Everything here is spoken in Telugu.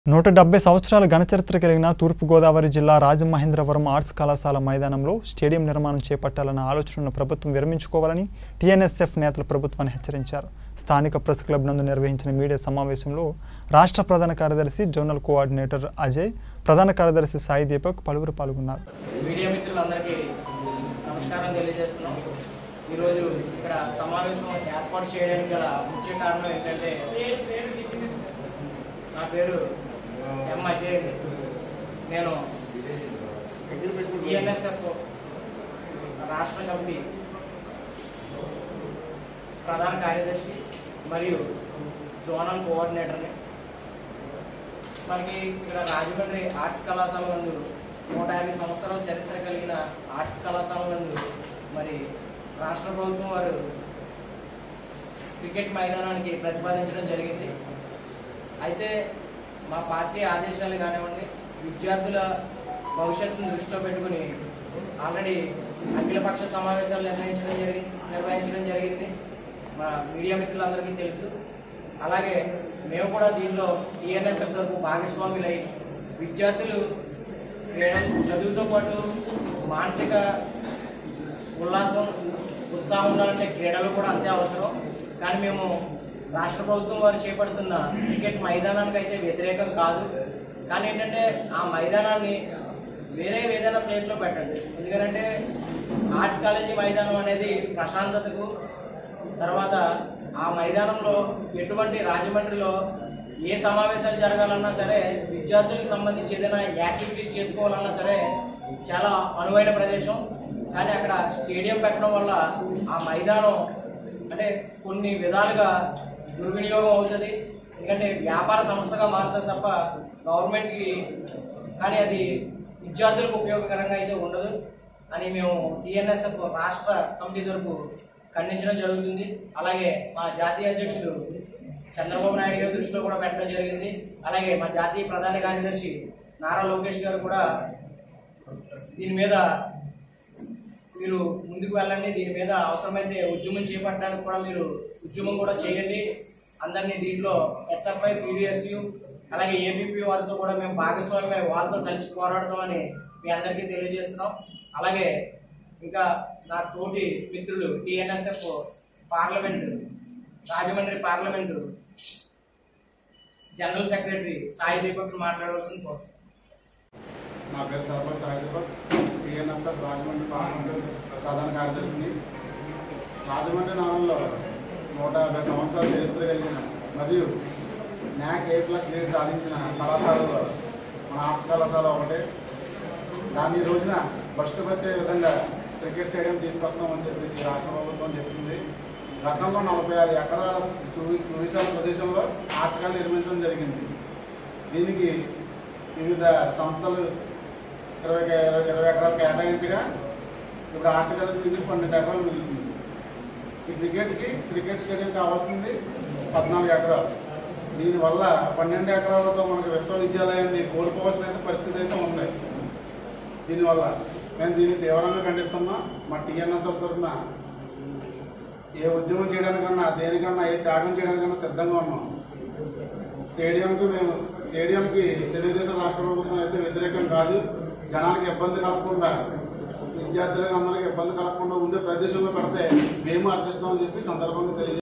నూట డెబ్బై సంవత్సరాల ఘనచరిత్ర కలిగిన తూర్పుగోదావరి జిల్లా రాజమహేంద్రవరం ఆర్ట్స్ కళాశాల మైదానంలో స్టేడియం నిర్మాణం చేపట్టాలన్న ఆలోచనను ప్రభుత్వం విరమించుకోవాలని టీఎన్ఎస్ఎఫ్ నేతలు ప్రభుత్వాన్ని హెచ్చరించారు స్థానిక ప్రెస్ క్లబ్ నందు నిర్వహించిన మీడియా సమావేశంలో రాష్ట్ర ప్రధాన కార్యదర్శి జోనల్ కోఆర్డినేటర్ అజయ్ ప్రధాన కార్యదర్శి సాయి దీపక్ పలువురు పాల్గొన్నారు మీడియా మిత్రులందరికీ నమస్కారం తెలియజేస్తున్నాం ఈరోజు ఇక్కడ సమావేశం ఏర్పాటు చేయడానికి గల ముఖ్య కారణం ఏంటంటే నా పేరు ఎం అజయ్ నేను ఈఎన్ఎస్ఎఫ్ రాష్ట్ర కమిటీ ప్రధాన కార్యదర్శి మరియు జోనల్ కోఆర్డినేటర్ని మనకి ఇక్కడ రాజమండ్రి ఆర్ట్స్ కళాశాల నందు నూట యాభై సంవత్సరాల చరిత్ర కలిగిన ఆర్ట్స్ కళాశాల నందు మరి రాష్ట్ర ప్రభుత్వం వారు క్రికెట్ మైదానానికి ప్రతిపాదించడం జరిగింది అయితే మా పార్టీ ఆదేశాలు కానివ్వండి విద్యార్థుల భవిష్యత్తును దృష్టిలో పెట్టుకుని ఆల్రెడీ అఖిలపక్ష సమావేశాలు నిర్ణయించడం జరిగి నిర్వహించడం జరిగింది మా మీడియా మిత్రులందరికీ తెలుసు అలాగే మేము కూడా దీనిలో టీఎన్ఎస్ఎఫ్ తరపు భాగస్వాములై విద్యార్థులు క్రీడ- చదువుతో పాటు మానసిక ఉల్లాసం ఉత్సాహం ఉండాలంటే క్రీడలు కూడా అంతే అవసరం కానీ మేము రాష్ట్ర ప్రభుత్వం వారు చేపడుతున్న క్రికెట్ మైదానానికి అయితే వ్యతిరేకం కాదు కానీ ఏంటంటే ఆ మైదానాన్ని వేరే ఏదైనా ప్లేస్లో పెట్టండి ఎందుకంటే ఆర్ట్స్ కాలేజీ మైదానం అనేది ప్రశాంతతకు తర్వాత ఆ మైదానంలో ఎటువంటి రాజమండ్రిలో ఏ సమావేశాలు జరగాలన్నా సరే విద్యార్థులకు సంబంధించి ఏదైనా యాక్టివిటీస్ చేసుకోవాలన్నా సరే చాలా అనువైన ప్రదేశం కానీ అక్కడ స్టేడియం పెట్టడం వల్ల ఆ మైదానం అంటే కొన్ని విధాలుగా దుర్వినియోగం అవుతుంది ఎందుకంటే వ్యాపార సంస్థగా మారుతుంది తప్ప గవర్నమెంట్కి కానీ అది విద్యార్థులకు ఉపయోగకరంగా అయితే ఉండదు అని మేము టీఎన్ఎస్ఎఫ్ రాష్ట్ర కమిటీ తరపు ఖండించడం జరుగుతుంది అలాగే మా జాతీయ అధ్యక్షుడు చంద్రబాబు నాయుడు గారి దృష్టిలో కూడా పెట్టడం జరిగింది అలాగే మా జాతీయ ప్రధాన కార్యదర్శి నారా లోకేష్ గారు కూడా దీని మీద మీరు ముందుకు వెళ్ళండి దీని మీద అవసరమైతే ఉద్యమం చేపట్టడానికి కూడా మీరు ఉద్యమం కూడా చేయండి అందరినీ దీంట్లో ఎస్ఎఫ్ఐ పీడిఎస్యు అలాగే ఏబీపీ వారితో కూడా మేము భాగస్వామ్యం వాళ్ళతో కలిసి పోరాడతామని మీ అందరికీ తెలియజేస్తున్నాం అలాగే ఇంకా నా తోటి మిత్రులు TNSF parliament Rajahmundry parliament general secretary Sai Deepak మాట్లాడవలసింది కోరుతున్నాను నా పేరు తలపతి సాయిదీపక్ టిఎన్ఎస్ఎఫ్ రాజమండ్రి పార్లమెంట్ ప్రధాన కార్యదర్శిని రాజమండ్రి నగరంలో నూట యాభై సంవత్సరాల చరిత్ర కలిగిన మరియు న్యాక్ ఏ ప్లస్ గ్రేడ్ సాధించిన కళాశాలలో మన ఆర్ట్స్ కళాశాల ఒకటే దాన్ని ఈ రోజున బస్టు పెట్టే విధంగా క్రికెట్ స్టేడియం తీసుకొస్తామని చెప్పేసి రాష్ట్ర ప్రభుత్వం చెప్తుంది గతంలో నలభై ఆరు ఎకరాల సువి సువిశాల ప్రదేశంలో ఆర్ట్స్ కాలేజ్ నిర్మించడం జరిగింది దీనికి వివిధ సంస్థలు ఇరవై ఇరవై ఇరవై ఎకరాలు కేటాయించగా ఇప్పుడు హాస్టల్ మిగిలి పన్నెండు ఎకరాలు మిగులుతుంది ఈ క్రికెట్కి క్రికెట్ స్టేడియం కావాల్సింది పద్నాలుగు ఎకరాలు దీనివల్ల పన్నెండు ఎకరాలతో మనకు విశ్వవిద్యాలయాన్ని కోల్పోవాల్సిన పరిస్థితి అయితే ఉంది దీనివల్ల మేము దీన్ని తీవ్రంగా ఖండిస్తున్నాం మా టీఎన్ఎస్ఎఫ్ తరఫున ఏ ఉద్యమం చేయడానికన్నా దేనికన్నా ఏ త్యాగం చేయడానికన్నా సిద్ధంగా ఉన్నాం స్టేడియంకి మేము స్టేడియంకి తెలుగుదేశం రాష్ట్ర ప్రభుత్వం అయితే వ్యతిరేకం కాదు జనానికి ఇబ్బంది కలగకుండా విద్యార్థులకు అందరికీ ఇబ్బంది కలగకుండా ఉండే ప్రదేశంలో పెడితే మేము హర్షిస్తామని చెప్పి సందర్భంగా తెలియజేస్తాం